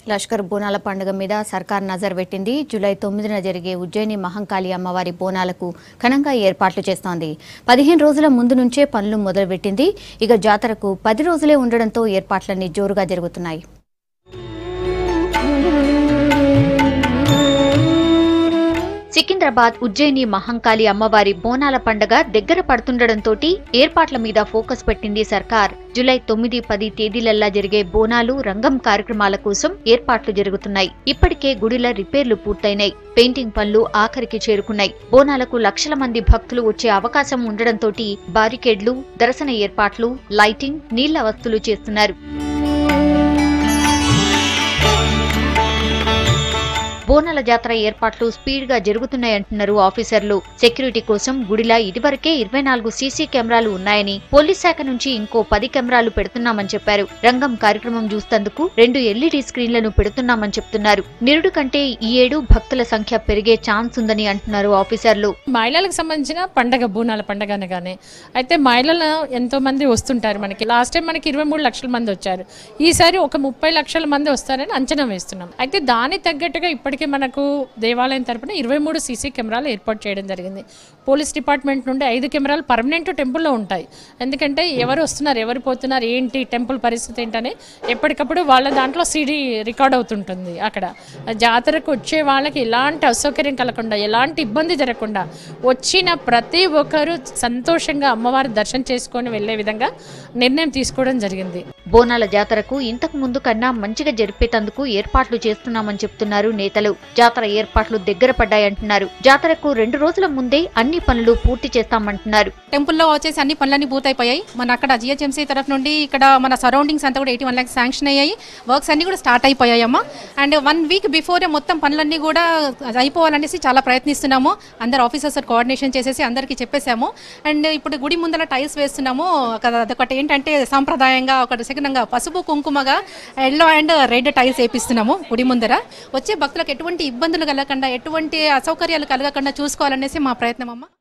లష్కర్ బోనాల పండుగ మీద సర్కార్ నజర్ పెట్టింది జూలై తొమ్మిదిన జరిగే ఉజ్జయిని మహంకాళి అమ్మవారి బోనాలకు ఘనంగా ఏర్పాట్లు చేస్తోంది పదిహేను రోజుల ముందు నుంచే పనులు మొదలుపెట్టింది ఇక జాతరకు పది రోజులే ఉండడంతో ఏర్పాట్లన్నీ జోరుగా జరుగుతున్నాయి సికింద్రాబాద్ ఉజ్జయిని మహంకాళి అమ్మవారి బోనాల పండగ దగ్గర పడుతుండటంతో ఏర్పాట్ల మీద ఫోకస్ పెట్టింది సర్కార్ జూలై తొమ్మిది పది తేదీలల్లా జరిగే బోనాలు రంగం కార్యక్రమాల కోసం ఏర్పాట్లు జరుగుతున్నాయి ఇప్పటికే గుడిల రిపేర్లు పూర్తయినాయి పెయింటింగ్ పనులు ఆఖరికి చేరుకున్నాయి బోనాలకు లక్షల మంది భక్తులు వచ్చే అవకాశం ఉండడంతో బారికేడ్లు దర్శన ఏర్పాట్లు లైటింగ్ నీళ్ల వస్తులు చేస్తున్నారు బోనాల జాతర ఏర్పాట్లు స్పీడ్ గా జరుగుతున్నాయంటున్నారు ఆఫీసర్లు సెక్యూరిటీ కోసం గుడిలా ఇదివరకే ఇరవై నాలుగు సీసీ కెమెరాలు ఉన్నాయని పోలీస్ శాఖ నుంచి ఇంకో పది కెమెరాలు పెడుతున్నామని చెప్పారు రంగం కార్యక్రమం చూస్తందుకు రెండు ఎల్ఈడి స్క్రీన్లను పెడుతున్నామని చెప్తున్నారు నిరుడు కంటే ఈ ఏడు భక్తుల సంఖ్య పెరిగే ఛాన్స్ ఉందని అంటున్నారు ఆఫీసర్లు మహిళలకు సంబంధించిన పండగ బోనాల పండగ అనగానే అయితే మహిళలు ఎంతో మంది వస్తుంటారు మనకి లాస్ట్ టైం మనకి ఇరవై మూడు లక్షల మంది వచ్చారు ఈసారి ఒక ముప్పై లక్షల మంది వస్తారని అంచనా వేస్తున్నాం అయితే దానికి తగ్గట్టుగా ఇప్పటికే మనకు దేవాలయం తరపున ఇరవై మూడు సీసీ కెమెరాలు ఏర్పాటు చేయడం జరిగింది పోలీస్ డిపార్ట్మెంట్ నుండి ఐదు కెమెరాలు పర్మనెంట్ టెంపుల్లో ఉంటాయి ఎందుకంటే ఎవరు వస్తున్నారు ఎవరు పోతున్నారు ఏంటి టెంపుల్ పరిస్థితి ఏంటని ఎప్పటికప్పుడు వాళ్ళ దాంట్లో సీడీ రికార్డ్ అవుతుంటుంది అక్కడ జాతరకు వచ్చే వాళ్ళకి ఎలాంటి అసౌకర్యం కలగకుండా ఎలాంటి ఇబ్బంది జరగకుండా వచ్చిన ప్రతి ఒక్కరూ సంతోషంగా అమ్మవారి దర్శనం చేసుకొని వెళ్ళే విధంగా నిర్ణయం తీసుకోవడం జరిగింది బోనాల జాతరకు ఇంతకు ముందు కన్నా మంచిగా జరిపేటందుకు ఏర్పాట్లు చేస్తున్నామని చెప్తున్నారు నేతలు జాతర ఏర్పాట్లు దగ్గర పడ్డాయంటున్నారు జాతరకు రెండు రోజుల ముందే అన్ని పనులు పూర్తి చేస్తామంటున్నారు టెంపుల్లో వచ్చేసి అన్ని పనులన్నీ పూర్తయిపోయాయి మన అక్కడ జిహెచ్ఎంసీ తరఫు నుండి ఇక్కడ మన సరౌండింగ్స్ అంతా కూడా ఎయిటీ వన్ ల్యాక్స్ శాంక్షన్ అయ్యాయి వర్క్స్ అన్ని కూడా స్టార్ట్ అయిపోయాయమ్మా అండ్ వన్ వీక్ బిఫోరే మొత్తం పనులన్నీ కూడా అయిపోవాలనేసి చాలా ప్రయత్నిస్తున్నాము అందరు ఆఫీసర్స్ కోఆర్డినేషన్ చేసేసి అందరికీ చెప్పేశాము అండ్ ఇప్పుడు గుడి ముందర టైల్స్ వేస్తున్నాము ఒక- అదొకటి ఏంటంటే సాంప్రదాయంగా ఒకటి సెకండంగా పసుపు కుంకుమగా ఎల్లో అండ్ రెడ్ టైల్స్ వేపిస్తున్నాము గుడి ముందర వచ్చే భక్తులకు ఎటువంటి ఇబ్బందులు కలగకుండా ఎటువంటి అసౌకర్యాలు కలగకుండా చూసుకోవాలనేసి మా ప్రయత్నం అమ్మ